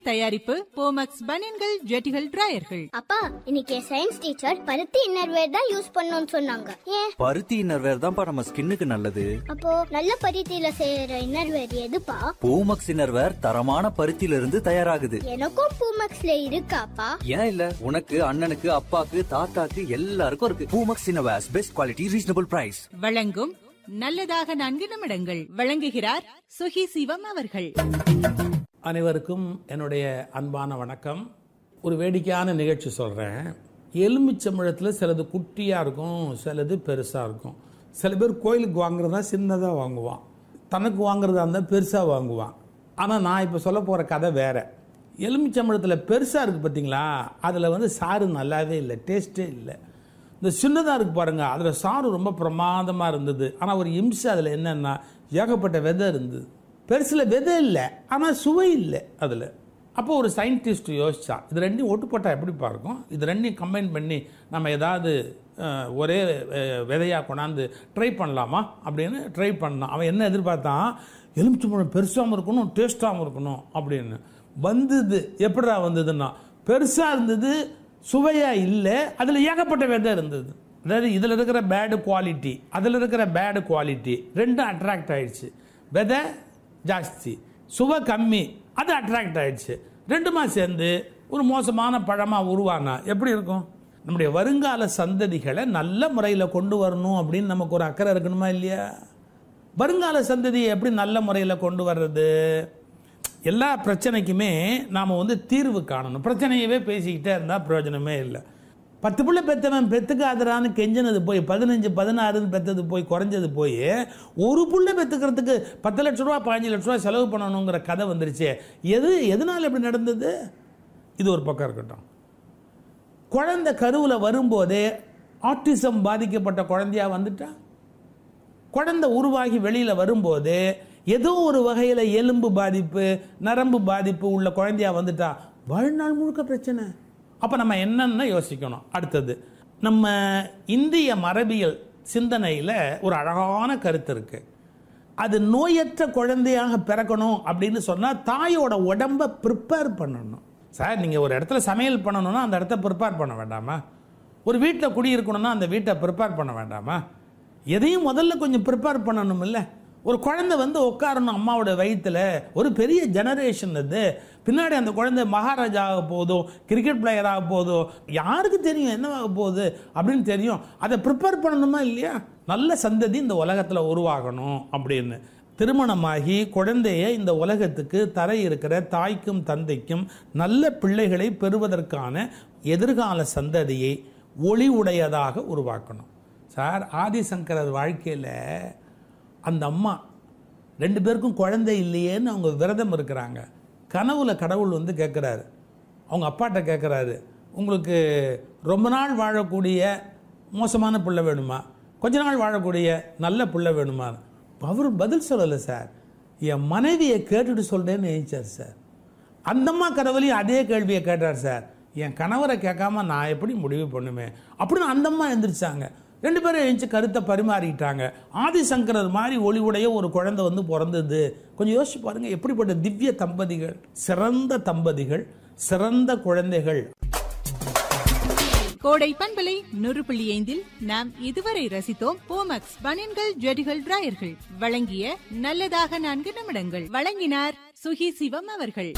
தயாரிப்பு போமக்ஸ் பனியன்கள் ஜெட்டிகள் டிராயர்கள் அப்பா இன்னைக்கு சயின்ஸ் டீச்சர் பருத்தி இன்னர்வேர் தான் யூஸ் பண்ணணும்னு சொன்னாங்க ஏன் பருத்தி இன்னர்வேர் தான்ப்பா நம்ம ஸ்கின்னுக்கு நல்லது அப்போ நல்ல பருத்தியில செய்யற இன்னர்வேர் எதுப்பா பூமக்ஸ் இன்னர்வேர் தரமான பருத்தியில இருந்து தயாராகுது எனக்கும் பூமக்ஸ்ல இருக்காப்பா ஏன் இல்ல உனக்கு அண்ணனுக்கு அப்பாக்கு தாத்தாக்கு எல்லாருக்கும் இருக்கு Poomex innerwears best quality reasonable price வழங்கும் நல்லதாக நான்கு நிமிடங்கள் வழங்குகிறார் சுகி சிவம் அவர்கள் அனைவருக்கும் என்னுடைய அன்பான வணக்கம் ஒரு வேடிக்கையான நிகழ்ச்சி சொல்கிறேன் எலுமிச்சம்பழத்தில் சிலது குட்டியாக இருக்கும் சிலது பெருசாக இருக்கும் சில பேர் கோயிலுக்கு வாங்குறதா சின்னதாக வாங்குவான் தனக்கு வாங்குறதா இருந்தால் பெருசாக வாங்குவான் ஆனால் நான் இப்போ சொல்ல போகிற கதை வேற எலுமிச்சம்பழத்தில் பெருசாக இருக்குது பார்த்தீங்களா அதில் வந்து சாறு நல்லாவே இல்லை டேஸ்ட்டே இல்லை இந்த சின்னதாக இருக்கு பாருங்க அதில் சாறு ரொம்ப பிரமாதமாக இருந்தது ஆனால் ஒரு இம்சை அதில் என்னென்னா ஏகப்பட்ட விதை இருந்தது பெருசில் விதை இல்லை ஆனால் சுவை இல்லை அதில் அப்போ ஒரு சயின்டிஸ்ட் யோசிச்சான் இது ரெண்டையும் ஒட்டு போட்டால் எப்படிப்பா இருக்கும் இது ரெண்டையும் கம்பைன் பண்ணி நம்ம ஏதாவது அஹ், ஒரே அஹ், விதையாக கொண்டாந்து ட்ரை பண்ணலாமா அப்படின்னு ட்ரை பண்ணான் அவன் என்ன எதிர்பார்த்தான் எலுமிச்சம்பழம் பெருசாகவும் இருக்கணும் டேஸ்ட்டாகவும் இருக்கணும் அப்படின்னு வந்தது எப்படிடா வந்ததுன்னா பெருசாக இருந்தது சுவையாக இல்லை அதில் ஏகப்பட்ட விதை இருந்தது அதாவது இதில் இருக்கிற பேடு குவாலிட்டி அதில் இருக்கிற பேடு குவாலிட்டி ரெண்டும் அட்ராக்ட் ஆயிடுச்சு விதை ஜாஸ்தி சுவை கம்மி அது அட்ராக்ட் ஆயிடுச்சு ரெண்டுமா சேர்ந்து ஒரு மோசமான பழமாக உருவானா எப்படி இருக்கும் நம்முடைய வருங்கால சந்ததிகளை நல்ல முறையில் கொண்டு வரணும் அப்படின்னு நமக்கு ஒரு அக்கறை இருக்கணுமா இல்லையா வருங்கால சந்ததியை எப்படி நல்ல முறையில் கொண்டு வர்றது எல்லா பிரச்சனைக்குமே நாம் வந்து தீர்வு காணணும் பிரச்சனையவே பேசிக்கிட்டே இருந்தால் பிரயோஜனமே இல்லை பத்து பிள்ளை பெத்தவன் பெத்துக்காதரான்னு கெஞ்சினது போய் பதினஞ்சு பதினாறுன்னு பெத்தது போய் குறைஞ்சது போய் ஒரு புள்ளை பெத்துக்கிறதுக்கு பத்து லட்ச ரூபா பதினஞ்சு லட்ச ரூபா செலவு பண்ணணுங்கிற கதை வந்துருச்சு எது எதனால் இப்படி நடந்தது இது ஒரு பக்கம் இருக்கட்டும் குழந்தை கருவில் வரும்போதே ஆட்டிசம் பாதிக்கப்பட்ட குழந்தையா வந்துட்டா குழந்தை உருவாகி வெளியில் வரும்போது ஏதோ ஒரு வகையில் எலும்பு பாதிப்பு நரம்பு பாதிப்பு உள்ள குழந்தையா வந்துட்டா வாழ்நாள் முழுக்க பிரச்சனை அப்போ நம்ம என்னென்ன யோசிக்கணும் அடுத்தது நம்ம இந்திய மரபியல் சிந்தனையில் ஒரு அழகான கருத்து இருக்கு அது நோயற்ற குழந்தையாக பிறக்கணும் அப்படின்னு சொன்னால் தாயோட உடம்பை ப்ரிப்பேர் பண்ணணும் சார் நீங்கள் ஒரு இடத்துல சமையல் பண்ணணும்னா அந்த இடத்த ப்ரிப்பேர் பண்ண வேண்டாமா ஒரு வீட்டில் குடியிருக்கணும்னா அந்த வீட்டை ப்ரிப்பேர் பண்ண வேண்டாமா எதையும் முதல்ல கொஞ்சம் ப்ரிப்பேர் பண்ணணும் இல்லை ஒரு குழந்தை வந்து உட்காரணும் அம்மாவோட வயித்துல ஒரு பெரிய ஜெனரேஷன் அது பின்னாடி அந்த குழந்தை மகாராஜா ஆக போதோ கிரிக்கெட் பிளேயர் ஆக போதோ யாருக்கு தெரியும் என்னவாக போகுது அப்படின்னு தெரியும் அதை ப்ரிப்பேர் பண்ணணுமா இல்லையா நல்ல சந்ததி இந்த உலகத்தில் உருவாகணும் அப்படின்னு திருமணமாகி குழந்தைய இந்த உலகத்துக்கு தர இருக்கிற தாய்க்கும் தந்தைக்கும் நல்ல பிள்ளைகளை பெறுவதற்கான எதிர்கால சந்ததியை ஒளி உடையதாக உருவாக்கணும் சார் ஆதிசங்கரர் வாழ்க்கையில் அந்த அம்மா ரெண்டு பேருக்கும் குழந்தை இல்லையேன்னு அவங்க விரதம் இருக்கிறாங்க கனவுல கடவுள் வந்து கேட்குறாரு அவங்க அப்பாட்ட கேட்குறாரு உங்களுக்கு ரொம்ப நாள் வாழக்கூடிய மோசமான பிள்ளை வேணுமா கொஞ்ச நாள் வாழக்கூடிய நல்ல பிள்ளை வேணுமா அவர் பதில் சொல்லலை சார் என் மனைவியை கேட்டுட்டு சொல்கிறேன்னு நினைச்சார் சார் அந்தம்மா கடவுளையும் அதே கேள்வியை கேட்டார் சார் என் கணவரை கேட்காம நான் எப்படி முடிவு பண்ணுவேன் அப்படின்னு அந்தம்மா எந்திரிச்சாங்க ரெண்டு பேரும் எழுந்து கருத்தை பரிமாறிக்கிட்டாங்க ஆதிசங்கரர் மாதிரி ஒளிவுடைய ஒரு குழந்தை வந்து பிறந்தது கொஞ்சம் யோசிச்சு பாருங்க எப்படிப்பட்ட திவ்ய தம்பதிகள் சிறந்த தம்பதிகள் சிறந்த குழந்தைகள் கோடை பண்பலை நூறு புள்ளி ஐந்தில் நாம் இதுவரை ரசித்தோம் போமக்ஸ் பனியன்கள் ஜெட்டிகள் டிராயர்கள் வழங்கிய நல்லதாக நான்கு நிமிடங்கள் வழங்கினார் சுகி சிவம் அவர்கள்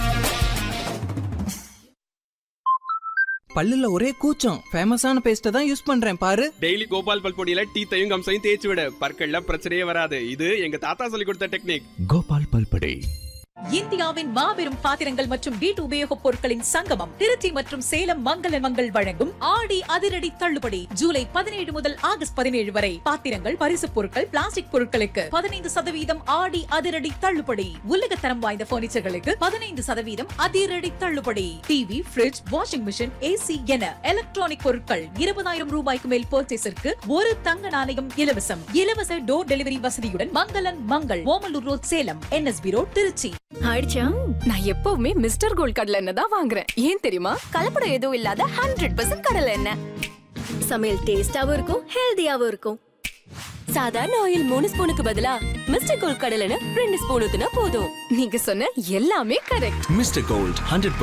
பல்லுல ஒரே கூச்சம் ஃபேமஸான பேஸ்ட்டை தான் யூஸ் பண்றேன் பாரு டெய்லி கோபால் பல் பொடியில டீத்தையும் கம்சையும் தேய்ச்சி விட பற்கள்ல பிரச்சனையே வராது இது எங்க தாத்தா சொல்லி கொடுத்த டெக்னிக் கோபால் பல்படை இந்தியாவின் மாபெரும் பாத்திரங்கள் மற்றும் வீட்டு உபயோகப் பொருட்களின் சங்கமம் திருச்சி மற்றும் சேலம் மங்கள மங்கள் வழங்கும் ஆடி அதிரடி தள்ளுபடி ஜூலை பதினேழு முதல் ஆகஸ்ட் பதினேழு வரை பாத்திரங்கள் பரிசுப் பொருட்கள் பிளாஸ்டிக் பொருட்களுக்கு பதினைந்து சதவீதம் ஆடி அதிரடி தள்ளுபடி உலகத்தரம் வாய்ந்த பர்னிச்சர்களுக்கு பதினைந்து சதவீதம் அதிரடி தள்ளுபடி TV fridge washing machine AC என எலக்ட்ரானிக் பொருட்கள் இருபதாயிரம் ரூபாய்க்கு மேல் பர்ச்சேஸிற்கு ஒரு தங்க நாணயம் இலவசம் இலவச டோர் டெலிவரி வசதியுடன் மங்களன் Mangal Omalur road Salem NSB road Trichy ஆயிடுச்சா நான் எப்பவுமே மிஸ்டர் கோல்ட் கடலை எண்ணெய் தான் வாங்குறேன் ஏன் தெரியுமா கலப்படம் எதுவும் இல்லாத ஹண்ட்ரட் பர்சன்ட் கடலை எண்ணெய் சமையல் டேஸ்டாவும் இருக்கும் ஹெல்தியாவும் இருக்கும் சாதாரண ஆயில் மூணு ஸ்பூனுக்கு பதிலா மிஸ்டர் கோல்ட் கடலைன்னு ரெண்டு ஸ்பூன் ஊத்துனா போதும் நீங்க சொன்ன எல்லாமே கரெக்ட் மிஸ்டர் கோல்ட் ஹண்ட்ரட்